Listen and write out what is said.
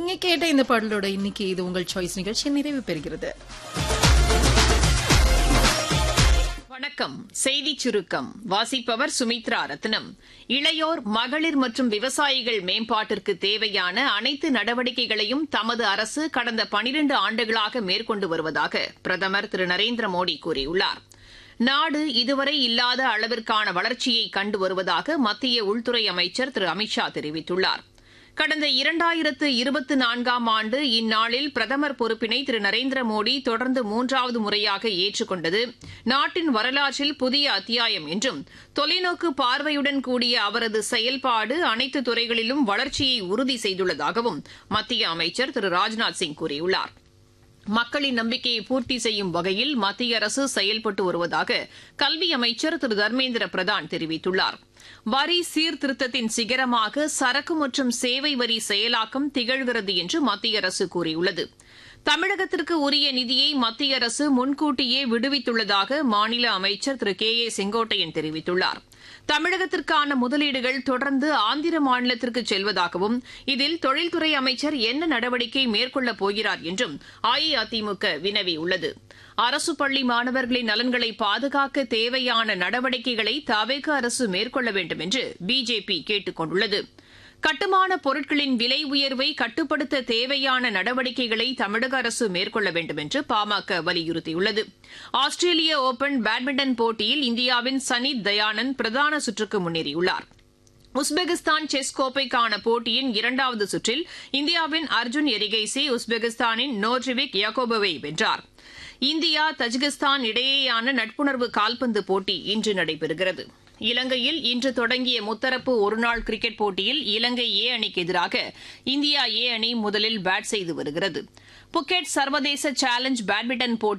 நீங்க கேட்ட இந்த பாடலோட இன்னைக்கு இது உங்கள் சாய்ஸ் நிகழ்ச்சி நிறைவு பெறுகிறது வணக்கம் செய்தி சுருக்கம் வாசிப்பவர் சுமித்ரா ரத்னம் இளையோர் மகளிர் மற்றும் விவசாயிகள் மேம்பாட்டிற்கு தேவையான அனைத்து நடவடிக்கைகளையும் தமது அரசு கடந்த பனிரண்டு ஆண்டுகளாக மேற்கொண்டு வருவதாக பிரதமர் திரு நரேந்திர மோடி கூறியுள்ளார் நாடு இதுவரை இல்லாத அளவிற்கான வளர்ச்சியை கண்டு வருவதாக மத்திய உள்துறை அமைச்சர் திரு அமித்ஷா தெரிவித்துள்ளார் கடந்த இரண்டாயிரத்து இருபத்தி நான்காம் ஆண்டு இந்நாளில் பிரதமர் பொறுப்பினை திரு நரேந்திர மோடி தொடர்ந்து மூன்றாவது முறையாக ஏற்றுக்கொண்டது நாட்டின் வரலாற்றில் புதிய அத்தியாயம் என்றும் தொலைநோக்கு பார்வையுடன் கூடிய அவரது செயல்பாடு அனைத்து துறைகளிலும் வளர்ச்சியை உறுதி செய்துள்ளதாகவும் மத்திய அமைச்சர் திரு ராஜ்நாத் சிங் கூறியுள்ளார் மக்களின் நம்பிக்கையை பூர்த்தி செய்யும் வகையில் மத்திய அரசு செயல்பட்டு வருவதாக கல்வி அமைச்சர் திரு தர்மேந்திர பிரதான் தெரிவித்துள்ளார் வரி சீர்திருத்தத்தின் சிகரமாக சரக்கு மற்றும் சேவை வரி செயலாக்கம் திகழ்கிறது என்று மத்திய அரசு கூறியுள்ளது தமிழகத்திற்கு உரிய நிதியை மத்திய அரசு முன்கூட்டியே விடுவித்துள்ளதாக மாநில அமைச்சர் திரு கே ஏ செங்கோட்டையன் தெரிவித்துள்ளார் தமிழகத்திற்கான முதலீடுகள் தொடர்ந்து ஆந்திர மாநிலத்திற்கு செல்வதாகவும் இதில் தொழில்துறை அமைச்சர் என்ன நடவடிக்கை மேற்கொள்ளப் போகிறார் என்றும் அஇஅதிமுக வினவியுள்ளது அரசு பள்ளி மாணவர்களின் நலன்களை பாதுகாக்க தேவையான நடவடிக்கைகளை தவேக அரசு மேற்கொள்ள வேண்டும் என்று பிஜேபி கேட்டுக் கொண்டுள்ளது கட்டுமான பொருட்களின் விலை உயர்வை கட்டுப்படுத்த தேவையான நடவடிக்கைகளை தமிழக அரசு மேற்கொள்ள வேண்டும் என்று பாமக வலியுறுத்தியுள்ளது ஆஸ்திரேலிய ஓபன் பேட்மிண்டன் போட்டியில் இந்தியாவின் சனித் தயானந்த் பிரதான சுற்றுக்கு முன்னேறியுள்ளார் உஸ்பெகிஸ்தான் செஸ் கோப்பைக்கான போட்டியின் இரண்டாவது சுற்றில் இந்தியாவின் அர்ஜுன் எரிகைசி உஸ்பெகிஸ்தானின் நோட்ரிவிக் யாகோபவை வென்றார் இந்தியா தஜிகிஸ்தான் இடையேயான நட்புணர்வு கால்பந்து போட்டி இன்று நடைபெறுகிறது இலங்கையில் இன்று தொடங்கிய முத்தரப்பு ஒருநாள் கிரிக்கெட் போட்டியில் இலங்கை ஏ அணிக்கு எதிராக இந்தியா ஏ அணி முதலில் பேட் செய்து வருகிறது புக்கெட் சர்வதேச சேலஞ்ச் பேட்மிண்டன் போட்டி